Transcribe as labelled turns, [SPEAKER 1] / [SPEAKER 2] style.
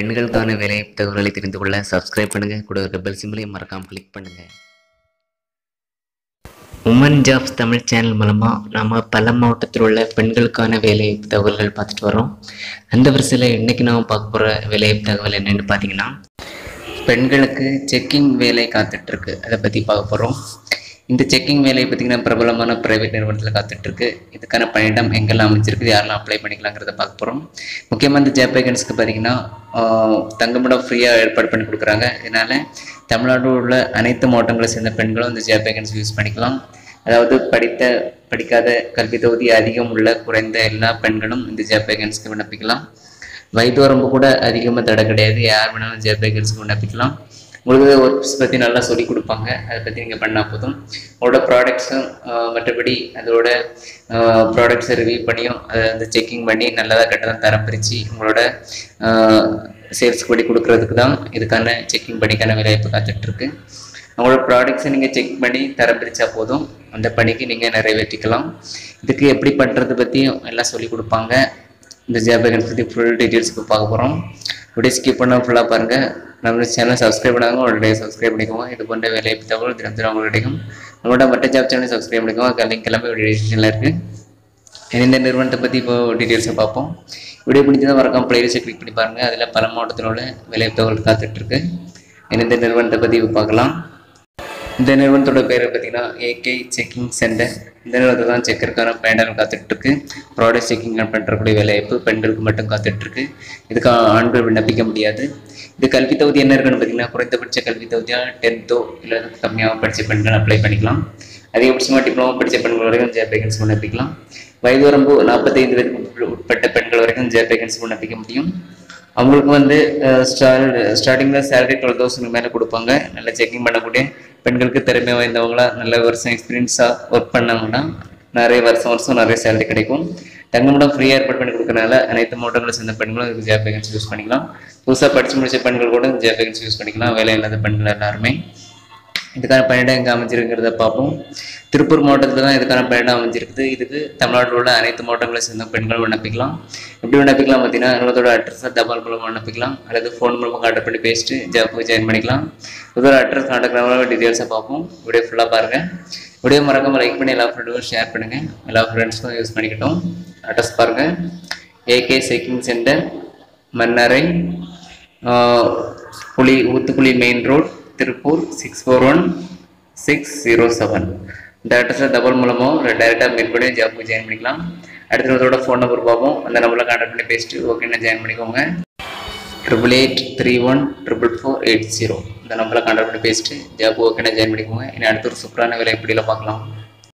[SPEAKER 1] பெண்களுக்கான வேலை தகவல்களை தெரிந்து கொள்ள சப்ஸ்கிரைப் பண்ணுங்க கூட இருக்க பெல் சிம்பிளையும் மறக்காம கிளிக் பண்ணுங்க உமன் ஜாப்ஸ் தமிழ் சேனல் மூலமாக நம்ம பல மாவட்டத்தில் உள்ள பெண்களுக்கான வேலை தகவல்கள் பார்த்துட்டு வரோம் அந்த வரிசையில் இன்றைக்கி நாம் பார்க்க போகிற வேலை தகவல் என்னென்னு பார்த்தீங்கன்னா பெண்களுக்கு செக்கிங் வேலை காத்துட்ருக்கு அதை பற்றி பார்க்க போகிறோம் இந்த செக்கிங் வேலை பார்த்திங்கன்னா பிரபலமான ப்ரைவேட் நிறுவனத்தில் காத்துட்ருக்கு இதுக்கான பணியிடம் எங்கெல்லாம் அமைஞ்சிருக்கு யாரெல்லாம் அப்ளை பண்ணிக்கலாங்கிறத பார்க்க போகிறோம் முக்கியமாக இந்த ஜாப் வேகன்ஸ்க்கு பார்த்திங்கன்னா தங்குமிடம் ஃப்ரீயாக ஏற்பாடு பண்ணி கொடுக்குறாங்க இதனால் தமிழ்நாட்டில் உள்ள அனைத்து மாவட்டங்களை சேர்ந்த பெண்களும் இந்த ஜாப் வேகன்சி யூஸ் பண்ணிக்கலாம் அதாவது படித்த படிக்காத கல்வி தொகுதி அதிகம் உள்ள குறைந்த எல்லா பெண்களும் இந்த ஜாப் வேகன்ஸ்க்கு விண்ணப்பிக்கலாம் வயது வரம்பு கூட அதிகமாக தடை கிடையாது யார் வேணாலும் ஜாப் வேகன்ஸ்க்கு விண்ணப்பிக்கலாம் உங்களுக்கு ஒர்க்ஸ் பற்றி நல்லா சொல்லி கொடுப்பாங்க அதை பற்றி நீங்கள் பண்ணால் போதும் உங்களோட ப்ராடக்ட்ஸும் மற்றபடி அதோட ப்ராடக்ட்ஸை ரிவ்யூ பண்ணியும் அதை வந்து செக்கிங் பண்ணி நல்லதாக கெட்டதாக தரம் பிரித்து உங்களோட சேல்ஸ்க்கு படி கொடுக்கறதுக்கு தான் இதுக்கான செக்கிங் படிக்கான வேலைவாய்ப்பு காத்துட்ருக்கு உங்களோட ப்ராடக்ட்ஸை நீங்கள் செக் பண்ணி தரம் பிரித்தா போதும் அந்த பணிக்கு நீங்கள் நிறைவேற்றிக்கலாம் இதுக்கு எப்படி பண்ணுறது பற்றியும் எல்லாம் சொல்லி கொடுப்பாங்க இந்த ஜாப் வேகன்ஸ் பற்றி ஃபுல் டீட்டெயில்ஸ்க்கு பார்க்க போகிறோம் வீடியோ ஸ்கிப் பண்ண ஃபுல்லாக பாருங்கள் நம்ம சேனலை சப்ஸ்கிரைப் பண்ணாங்க உடனே சப்ஸ்கிரைப் பண்ணிக்கோங்க இது போன்ற வேலை தகவல் தினம் தினம் உங்களுக்கு கிடைக்கும் நம்மளோட மற்ற ஜாப் சேனலை சப்ஸ்கிரைப் பண்ணிக்கோங்க லிங்க் எல்லாமே டிஸ்கிரிப்ஷனில் இருக்குது இந்த நிறுவனத்தை பற்றி இப்போ டீட்டெயில்ஸை பார்ப்போம் வீடியோ பிடிச்சதான் மறக்காம பிளேலிஸ்ட்டை கிளிக் பண்ணி பாருங்கள் அதில் பல மாவட்டத்தில் உள்ள வேலை தகவல் காத்துட்ருக்கு இந்த நிறுவனத்தை பற்றி இப்போ பார்க்கலாம் இந்த நிறுவனத்தோட பேர் பார்த்தீங்கன்னா ஏகே செக்கிங் சென்டர் இந்த நிறுவனத்தை தான் செக்கருக்கான பயனர் காத்துட்ருக்கு ப்ராடக்ட் செக்கிங் பண்ணுறக்கூடிய வேலைவாய்ப்பு பெண்களுக்கு மட்டும் காத்துட்ருக்கு இதுக்கு ஆண்கள் விண்ணப்பிக்க முடியாது இது கல்வி தகுதி என்ன இருக்குன்னு பார்த்தீங்கன்னா குறைந்தபட்ச கல்வி தகுதியாக டென்த்தோ இல்லை அதுக்கு கம்மியாக படித்த பெண்கள் அப்ளை பண்ணிக்கலாம் அதிகபட்சமாக டிப்ளமோ படித்த பெண்கள் வரைக்கும் ஜாப் வேகன்சி விண்ணப்பிக்கலாம் வயது வரம்பு நாற்பத்தைந்து வயதுக்கு உட்பட்ட பெண்கள் வரைக்கும் ஜாப் வேகன்சி விண்ணப்பிக்க முடியும் அவங்களுக்கு வந்து ஸ்டார்டிங்கில் சேலரி டுவெல் தௌசண்ட் மேலே கொடுப்பாங்க நல்லா செக்கிங் பண்ணக்கூடிய பெண்களுக்கு திறமை வாய்ந்தவங்களா நல்ல வருஷம் எக்ஸ்பீரியன்ஸாக ஒர்க் பண்ணாங்கன்னா நிறைய வருஷம் வருஷம் நிறைய சேலரி கிடைக்கும் தங்கமிடம் ஃப்ரீயாக ஏற்பாடு பண்ணி கொடுக்கறனால அனைத்து மாவட்டங்களை சேர்ந்த பெண்களும் இதுக்கு ஜாப் வேகன்சி யூஸ் பண்ணிக்கலாம் புதுசாக படித்து முடிச்ச பெண்கள் கூட ஜாப் வேகன்சி யூஸ் பண்ணிக்கலாம் வேலை இல்லாத பெண்கள் எல்லாருமே இதுக்கான பணியிடம் எங்கே அமைஞ்சிருக்கிறத பார்ப்போம் திருப்பூர் மாவட்டத்தில் தான் இதுக்கான பணியிடம் அமைஞ்சிருக்குது இதுக்கு தமிழ்நாட்டில் உள்ள அனைத்து மாவட்டங்களை சேர்ந்த பெண்கள் விண்ணப்பிக்கலாம் எப்படி விண்ணப்பிக்கலாம் பார்த்தீங்கன்னா நிறுவனத்தோட அட்ரஸை தபால் மூலமாக விண்ணப்பிக்கலாம் அல்லது ஃபோன் மூலமாக கான்டாக்ட் பண்ணி பேசிட்டு ஜாப்புக்கு ஜாயின் பண்ணிக்கலாம் இதோட அட்ரஸ் கான்டாக்ட் நம்பர் டீட்டெயில்ஸை பார்ப்போம் வீடியோ ஃபுல்லாக பாருங்கள் வீடியோ மறக்காம லைக் பண்ணி எல்லா ஃப்ரெண்டுக்கும் ஷேர் பண்ணுங்கள் எல்லா ஃப்ரெண்ட்ஸும் யூஸ் பண்ணிக்கிட்டோம் அட்ரஸ் பாருங்கள் ஏகே செக்கிங் சென்டர் மன்னரை புலி Uthukuli main road Tiruppur six four one six zero seven இந்த அட்ரஸில் டபுள் மூலமாக டேரெக்டாக மீட் பண்ணி ஜாப்புக்கு ஜாயின் பண்ணிக்கலாம் அடுத்த அதோட ஃபோன் நம்பர் பார்ப்போம் அந்த நம்பரில் கான்டாக்ட் பண்ணி பேசிட்டு ஓகேன்னா ஜாயின் பண்ணிக்கோங்க triple eight three one triple four eight zero இந்த நம்பரில் கான்டாக்ட் பண்ணி பேசிட்டு ஜாப் ஓகேனா ஜாயின் பண்ணிக்கோங்க இனி அடுத்த ஒரு சூப்பரான வேலை எப்படியில் பார்க்கலாம்